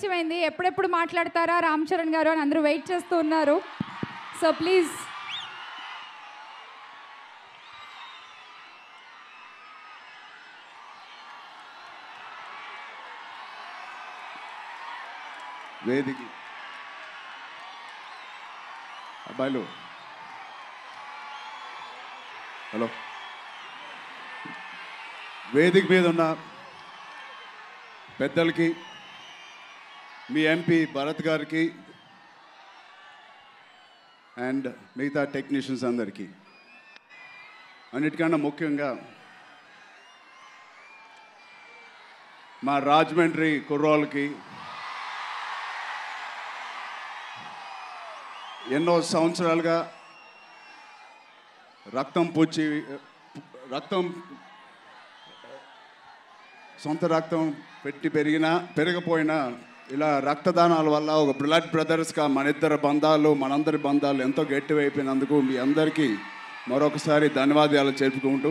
ఆలస్యమైంది ఎప్పుడెప్పుడు మాట్లాడతారా రామ్ చరణ్ గారు అని అందరూ వెయిట్ చేస్తూ ఉన్నారు సో ప్లీజ్ వేదిక అబ్బాయిలు హలో వేదిక మీద ఉన్న పెద్దలకి మీ ఎంపీ భరత్ గారికి అండ్ మిగతా టెక్నీషియన్స్ అందరికీ అన్నిటికన్నా ముఖ్యంగా మా రాజమండ్రి కుర్రోళ్ళకి ఎన్నో సంవత్సరాలుగా రక్తం పూచి రక్తం సొంత రక్తం పెట్టి పెరిగినా పెరగపోయినా ఇలా రక్తదానాల వల్ల ఒక బ్లడ్ బ్రదర్స్గా మన ఇద్దరు బంధాలు మనందరి బంధాలు ఎంతో గట్టివైపోయినందుకు మీ అందరికీ మరొకసారి ధన్యవాదాలు చెప్పుకుంటూ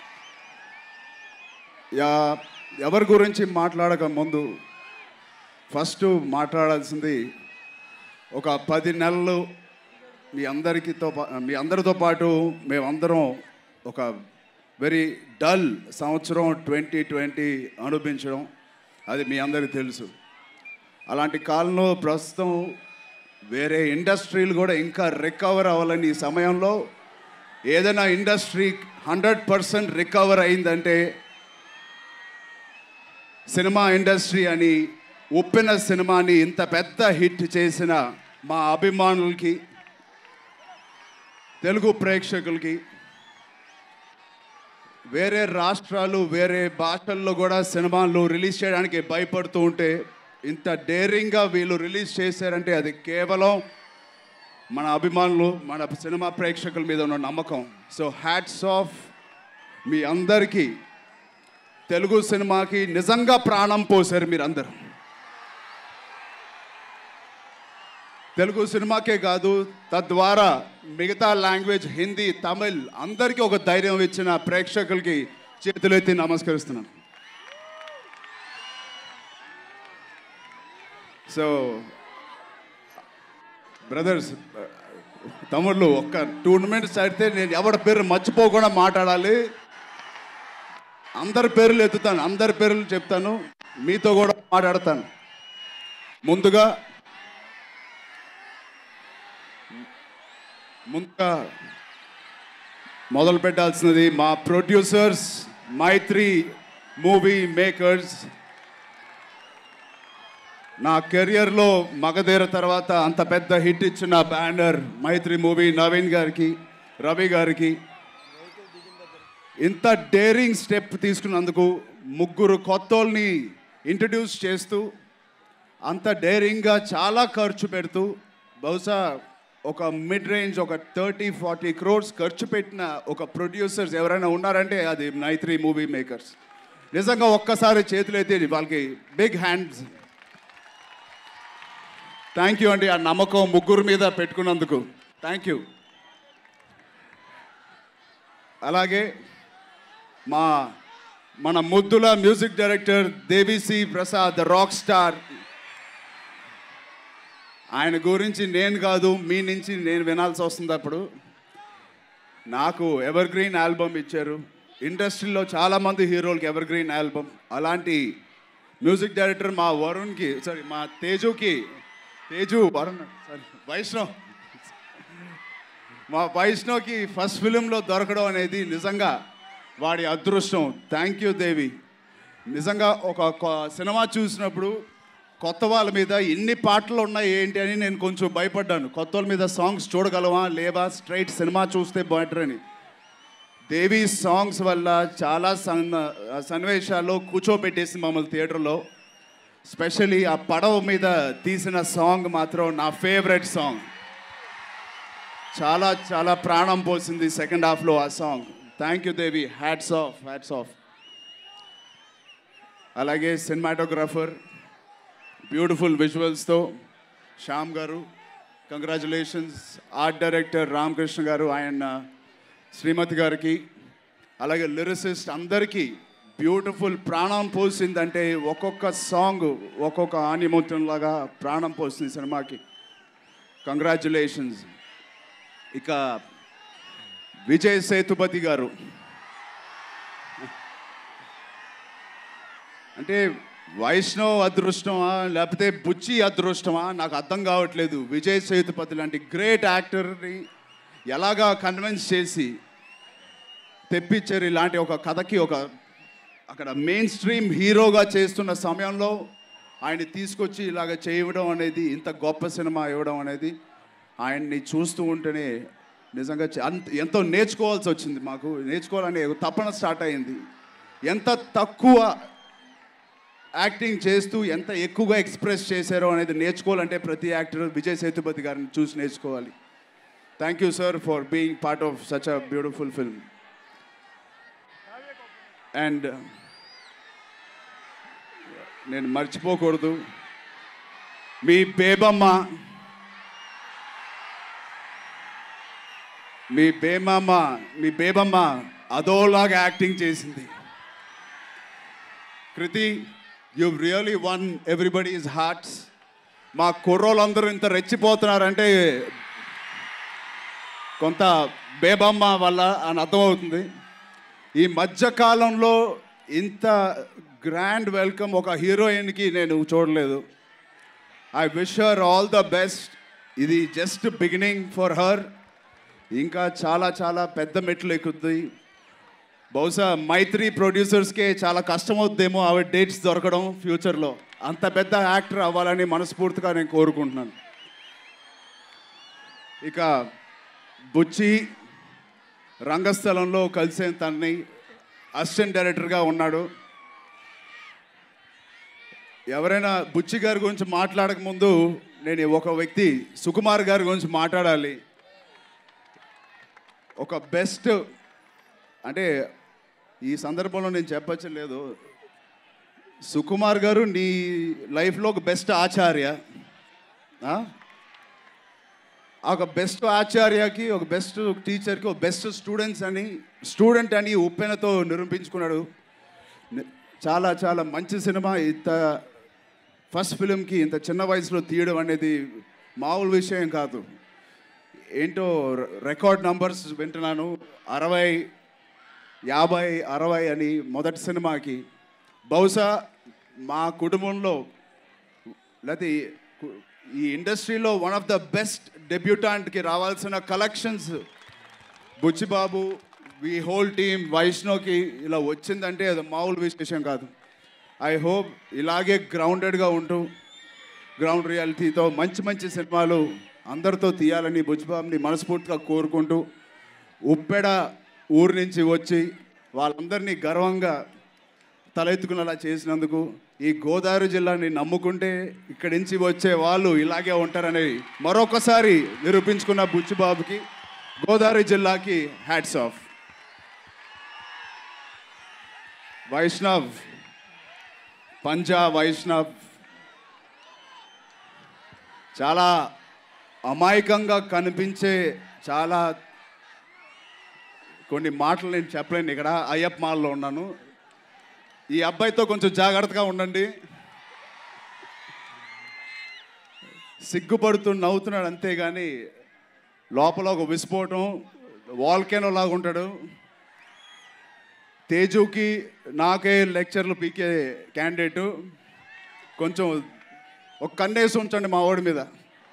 యా ఎవరి గురించి మాట్లాడక ముందు ఫస్ట్ మాట్లాడాల్సింది ఒక పది నెలలు మీ అందరికీతో పా- మీ అందరితో పాటు మేమందరం ఒక వెరీ డల్ సంవత్సరం ట్వంటీ ట్వంటీ అనుభవించడం అది మీ అందరికీ తెలుసు అలాంటి కాలంలో ప్రస్తుతం వేరే ఇండస్ట్రీలు కూడా ఇంకా రికవర్ అవ్వాలని ఈ సమయంలో ఏదైనా ఇండస్ట్రీ హండ్రెడ్ పర్సెంట్ రికవర్ అయిందంటే సినిమా ఇండస్ట్రీ అని ఉప్పిన సినిమాని ఇంత పెద్ద హిట్ చేసిన మా అభిమానులకి తెలుగు ప్రేక్షకులకి వేరే రాష్ట్రాలు వేరే భాషల్లో కూడా సినిమాలు రిలీజ్ చేయడానికి భయపడుతూ ఉంటే ఇంత డేరింగ్గా వీళ్ళు రిలీజ్ చేశారంటే అది కేవలం మన అభిమానులు మన సినిమా ప్రేక్షకుల మీద ఉన్న నమ్మకం సో హ్యాట్స్ ఆఫ్ మీ అందరికీ తెలుగు సినిమాకి నిజంగా ప్రాణం పోసారు మీరందరూ తెలుగు సినిమాకే కాదు తద్వారా మిగతా లాంగ్వేజ్ హిందీ తమిళ్ అందరికీ ఒక ధైర్యం ఇచ్చిన ప్రేక్షకులకి చేతులెత్తి నమస్కరిస్తున్నాను సో బ్రదర్స్ తమ్ముళ్ళు ఒక్క టూ మినిట్స్ అయితే నేను ఎవరి పేరు మర్చిపోకుండా మాట్లాడాలి అందరి పేర్లు ఎత్తుతాను అందరి పేర్లు చెప్తాను మీతో కూడా మాట్లాడతాను ముందుగా ముందుగా మొదలు పెట్టాల్సినది మా ప్రొడ్యూసర్స్ మైత్రి మూవీ మేకర్స్ నా కెరియర్లో మగధీర తర్వాత అంత పెద్ద హిట్ ఇచ్చిన బ్యానర్ మైత్రి మూవీ నవీన్ గారికి రవి గారికి ఇంత డేరింగ్ స్టెప్ తీసుకున్నందుకు ముగ్గురు కొత్తోల్ని ఇంట్రడ్యూస్ చేస్తూ అంత డేరింగ్గా చాలా ఖర్చు పెడుతూ బహుశా ఒక మిడ్ రేంజ్ ఒక థర్టీ ఫార్టీ క్రోర్స్ ఖర్చు పెట్టిన ఒక ప్రొడ్యూసర్స్ ఎవరైనా ఉన్నారంటే అది నైత్రి మూవీ మేకర్స్ నిజంగా ఒక్కసారి చేతులైతే వాళ్ళకి బిగ్ హ్యాండ్స్ థ్యాంక్ యూ అండి ఆ నమ్మకం ముగ్గురు మీద పెట్టుకున్నందుకు థ్యాంక్ యూ అలాగే మా మన ముద్దుల music director Devisri Prasad rock star ఆయన గురించి నేను కాదు మీ నుంచి నేను వినాల్సి వస్తుంది అప్పుడు నాకు ఎవర్ గ్రీన్ ఆల్బమ్ ఇచ్చారు ఇండస్ట్రీలో చాలామంది హీరోలకి ఎవర్ గ్రీన్ ఆల్బమ్ అలాంటి మ్యూజిక్ డైరెక్టర్ మా వరుణ్కి సారీ మా తేజుకి తేజు వరుణ్ సారీ వైష్ణవ్ మా వైష్ణవ్కి ఫస్ట్ ఫిలింలో దొరకడం అనేది నిజంగా వాడి అదృష్టం థ్యాంక్ యూ దేవి నిజంగా ఒక కొ- సినిమా చూసినప్పుడు కొత్త వాళ్ళ మీద ఎన్ని పాటలు ఉన్నాయి ఏంటి అని నేను కొంచెం భయపడ్డాను కొత్త వాళ్ళ మీద సాంగ్స్ చూడగలవా లేవా స్ట్రైట్ సినిమా చూస్తే బెటర్ అని దేవి సాంగ్స్ వల్ల చాలా సన్న సన్నివేశాల్లో కూర్చోబెట్టేసి మమ్మల్ని థియేటర్లో స్పెషలీ ఆ పడవ మీద తీసిన సాంగ్ మాత్రం నా ఫేవరెట్ సాంగ్ చాలా చాలా ప్రాణం పోసింది సెకండ్ హాఫ్లో ఆ song thank you Devi hats off hats off అలాగే సినిమాటోగ్రాఫర్ బ్యూటిఫుల్ విజువల్స్తో Shyam garu congratulations art director Ramakrishna గారు ఆయన శ్రీమతి గారికి అలాగే లిరిసిస్ట్ అందరికీ బ్యూటిఫుల్ ప్రాణం పోసిందంటే ఒక్కొక్క సాంగ్ ఒక్కొక్క ఆనిముత్యంలాగా ప్రాణం పోసింది సినిమాకి కంగ్రాచులేషన్స్ ఇక విజయ్ సేతుపతి గారు అంటే వైష్ణవ్ అదృష్టమా లేకపోతే బుచ్చి అదృష్టమా నాకు అర్థం కావట్లేదు విజయ్ సేతుపతి లాంటి గ్రేట్ యాక్టర్ని ఎలాగా కన్విన్స్ చేసి తెప్పించారు ఇలాంటి ఒక కథకి ఒక అక్కడ మెయిన్ స్ట్రీమ్ హీరోగా చేస్తున్న సమయంలో ఆయన తీసుకొచ్చి ఇలాగ చేయడం అనేది ఇంత గొప్ప సినిమా ఇవ్వడం అనేది ఆయన్ని చూస్తూ ఉంటేనే నిజంగా చ- అంత ఎంతో నేర్చుకోవాల్సి వచ్చింది మాకు నేర్చుకోవాలనే ఒక తపన స్టార్ట్ అయింది ఎంత తక్కువ యాక్టింగ్ చేస్తూ ఎంత ఎక్కువగా ఎక్స్ప్రెస్ చేశారో అనేది నేర్చుకోవాలంటే ప్రతి యాక్టర్ విజయ్ సేతుపతి గారిని చూసి నేర్చుకోవాలి thank you sir for being part of such a beautiful film and నేను మర్చిపోకూడదు మీ బేబమ్మ మీ బేమమ్మ మీ బేబమ్మ అదోలాగా యాక్టింగ్ చేసింది Krithi you really won everybody's hearts మా కుర్రోళ్ళందరూ ఇంత రెచ్చిపోతున్నారంటే కొంత బేబమ్మ వల్ల అని అర్థమవుతుంది ఈ మధ్యకాలంలో ఇంత గ్రాండ్ వెల్కమ్ ఒక హీరోయిన్కి నేను చూడలేదు I wish her all the best ఇది జస్ట్ బిగినింగ్ ఫర్ హర్ ఇంకా చాలా చాలా పెద్ద మెట్లు ఎక్కుద్ది బహుశా మైత్రి ప్రొడ్యూసర్స్కే చాలా కష్టం అవుద్దేమో ఆవిడ డేట్స్ దొరకడం ఫ్యూచర్లో అంత పెద్ద యాక్టర్ అవ్వాలని మనస్ఫూర్తిగా నేను కోరుకుంటున్నాను ఇక బుచ్చి రంగస్థలంలో కలిసే తనని అసిస్టెంట్ డైరెక్టర్గా ఉన్నాడు ఎవరైనా బుచ్చి గారి గురించి మాట్లాడక ముందు నేను ఒక వ్యక్తి సుకుమార్ గారి గురించి మాట్లాడాలి ఒక బెస్ట్ అంటే ఈ సందర్భంలో నేను చెప్పచ్చు లేదు సుకుమార్ గారు నీ లైఫ్లో ఒక బెస్ట్ ఆచార్య ఆ? ఒక బెస్ట్ ఆచార్యకి ఒక బెస్ట్ టీచర్కి ఒక బెస్ట్ స్టూడెంట్స్ అని స్టూడెంట్ అని ఉప్పెనతో నిరూపించుకున్నాడు ని- చాలా చాలా మంచి సినిమా ఇంత ఫస్ట్ ఫిలింకి ఇంత చిన్న వయసులో తీయడం అనేది మామూలు విషయం కాదు ఏంటో ర- రికార్డ్ నంబర్స్ వింటున్నాను అరవై యాభై అరవై అని మొదటి సినిమాకి బహుశా మా కుటుంబంలో లేకపోతే ఈ కు- ఈ ఇండస్ట్రీలో వన్ ఆఫ్ ద బెస్ట్ డెబ్యూటాంట్కి రావాల్సిన collections Buchibabu we whole team వైష్ణవ్కి ఇలా వచ్చిందంటే అది మామూలు విశేషం కాదు ఐ హోప్ ఇలాగే గ్రౌండెడ్గా ఉంటూ గ్రౌండ్ రియాలిటీతో మంచి మంచి సినిమాలు అందరితో తీయాలని బుచ్చిబాబుని మనస్ఫూర్తిగా కోరుకుంటూ ఉప్పెడ ఊరు నుంచి వచ్చి వాళ్ళందరినీ గర్వంగా తలెత్తుకునేలా చేసినందుకు ఈ గోదావరి జిల్లాని నమ్ముకుంటే ఇక్కడి నుంచి వచ్చే వాళ్ళు ఇలాగే ఉంటారని మరొకసారి నిరూపించుకున్న బుచ్చిబాబుకి గోదావరి జిల్లాకి హ్యాట్స్ ఆఫ్ వైష్ణవ్ పంజా వైష్ణవ్ చాలా అమాయకంగా కనిపించే చాలా కొన్ని మాటలు నేను చెప్పలేను ఇక్కడ అయ్యప్ప మాల్లో ఉన్నాను ఈ అబ్బాయితో కొంచెం జాగ్రత్తగా ఉండండి సిగ్గుపడుతూ నవ్వుతున్నాడు అంతేగాని లోపల ఒక విస్ఫోటం వాల్కెనో లాగా ఉంటాడు తేజుకి నాకే లెక్చర్లు పీకే క్యాండిడేటు కొంచెం ఒక కన్నేసి ఉంచండి మా వాడి మీద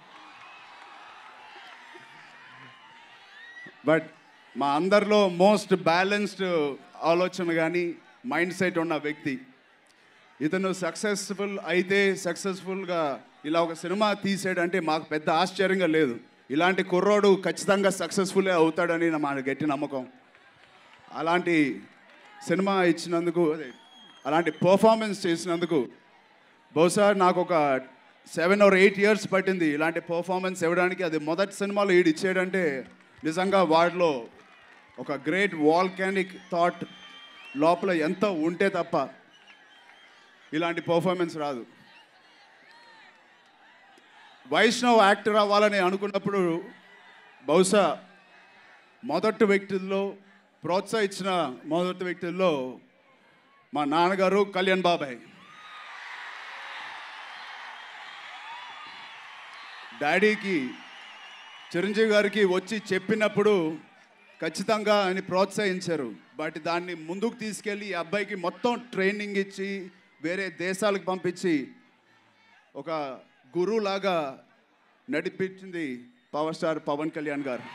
బట్ మా అందరిలో మోస్ట్ బ్యాలెన్స్డ్ ఆలోచన కానీ మైండ్ సెట్ ఉన్న వ్యక్తి ఇతను సక్సెస్ఫుల్ అయితే సక్సెస్ఫుల్గా ఇలా ఒక సినిమా తీసాడంటే మాకు పెద్ద ఆశ్చర్యంగా లేదు ఇలాంటి కుర్రోడు ఖచ్చితంగా సక్సెస్ఫుల్లే అవుతాడని నా మా గట్టి నమ్మకం అలాంటి సినిమా ఇచ్చినందుకు అదే, అలాంటి పర్ఫార్మెన్స్ చేసినందుకు బహుశా నాకు ఒక సెవెన్ ఆర్ ఎయిట్ ఇయర్స్ పట్టింది ఇలాంటి పర్ఫార్మెన్స్ ఇవ్వడానికి అది మొదటి సినిమాలో ఈడు ఇచ్చేయడంటే నిజంగా వాడిలో ఒక గ్రేట్ వాల్కానిక్ థాట్ లోపల ఎంత ఉంటే తప్ప ఇలాంటి పర్ఫార్మెన్స్ రాదు వైష్ణవ్ యాక్టర్ అవ్వాలని అనుకున్నప్పుడు బహుశా మొదటి వ్యక్తుల్లో ప్రోత్సహించిన మొదటి వ్యక్తుల్లో మా నాన్నగారు కళ్యాణ్ బాబాయ్ డాడీకి చిరంజీవి గారికి వచ్చి చెప్పినప్పుడు ఖచ్చితంగా ఆయన ప్రోత్సహించారు బట్ దాన్ని ముందుకు తీసుకెళ్ళి ఈ అబ్బాయికి మొత్తం ట్రైనింగ్ ఇచ్చి వేరే దేశాలకు పంపించి ఒక గురువులాగా నడిపించింది పవర్ స్టార్ పవన్ కళ్యాణ్ గారు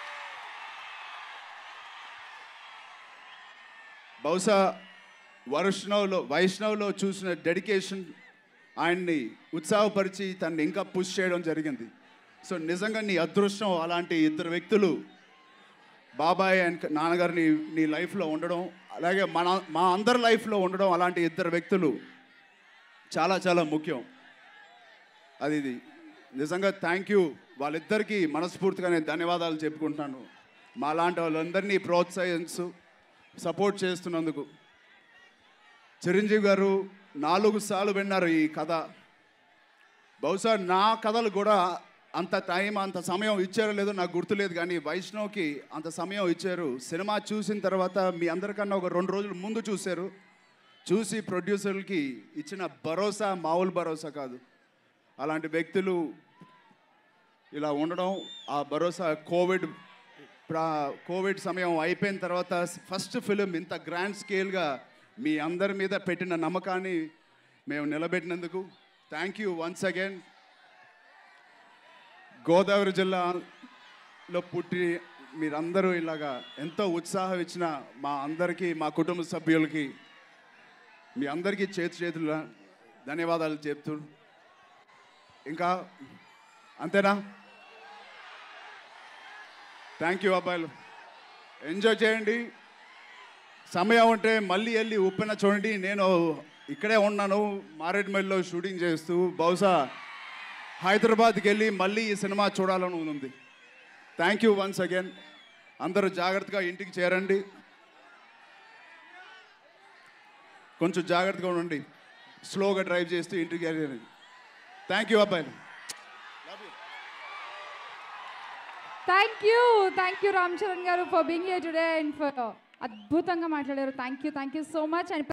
బహుశా వైష్ణవ్లో వైష్ణవ్లో చూసిన డెడికేషన్ ఆయన్ని ఉత్సాహపరిచి తనని ఇంకా పుష్ చేయడం జరిగింది సో నిజంగా నీ అదృష్టం అలాంటి ఇద్దరు వ్యక్తులు బాబాయ్ అండ్ నాన్నగారిని నీ లైఫ్లో ఉండడం అలాగే మన మా అందరి లైఫ్లో ఉండడం అలాంటి ఇద్దరు వ్యక్తులు చాలా చాలా ముఖ్యం అది ఇది నిజంగా థ్యాంక్ యూ వాళ్ళిద్దరికీ మనస్ఫూర్తిగా నేను ధన్యవాదాలు చెప్పుకుంటున్నాను మా లాంటి వాళ్ళందరినీ ప్రోత్సహిస్తూ సపోర్ట్ చేస్తున్నందుకు చిరంజీవి గారు నాలుగు సార్లు విన్నారు ఈ కథ బహుశా నా కథలు కూడా అంత టైం అంత సమయం ఇచ్చారో లేదో నాకు గుర్తులేదు కానీ వైష్ణవ్కి అంత సమయం ఇచ్చారు సినిమా చూసిన తర్వాత మీ అందరికన్నా ఒక రెండు రోజులు ముందు చూశారు చూసి ప్రొడ్యూసర్లకి ఇచ్చిన భరోసా మామూలు భరోసా కాదు అలాంటి వ్యక్తులు ఇలా ఉండడం ఆ భరోసా కోవిడ్ ప్రా కోవిడ్ సమయం అయిపోయిన తర్వాత ఫస్ట్ ఫిలిం ఇంత గ్రాండ్ స్కేల్గా మీ అందరి మీద పెట్టిన నమ్మకాన్ని మేము నిలబెట్టినందుకు thank you once again Godavari జిల్లాలో పుట్టి మీరందరూ ఇలాగా ఎంతో ఉత్సాహం ఇచ్చిన మా అందరికీ మా కుటుంబ సభ్యులకి మీ అందరికీ చేతి చేతుల ధన్యవాదాలు చెప్తూ ఇంకా అంతేనా థ్యాంక్ యూ అబ్బాయిలు ఎంజాయ్ చేయండి సమయం ఉంటే మళ్ళీ వెళ్ళి ఉప్పెన చూడండి నేను ఇక్కడే ఉన్నాను మారేడుమల్లిలో షూటింగ్ చేస్తూ బహుశా హైదరాబాద్కి వెళ్ళి మళ్ళీ ఈ సినిమా చూడాలని ఉంది థ్యాంక్ యూ వన్స్ అగైన్ అందరూ జాగ్రత్తగా ఇంటికి చేరండి కొంచెం జాగ్రత్తగా ఉండండి స్లోగా డ్రైవ్ చేస్తూ ఇంటికి చేరండి థ్యాంక్ యూ అబ్బాయిలు thank you thank you Ram Charan garu for being here today and for అద్భుతంగా మాట్లాడారు thank you thank you so much and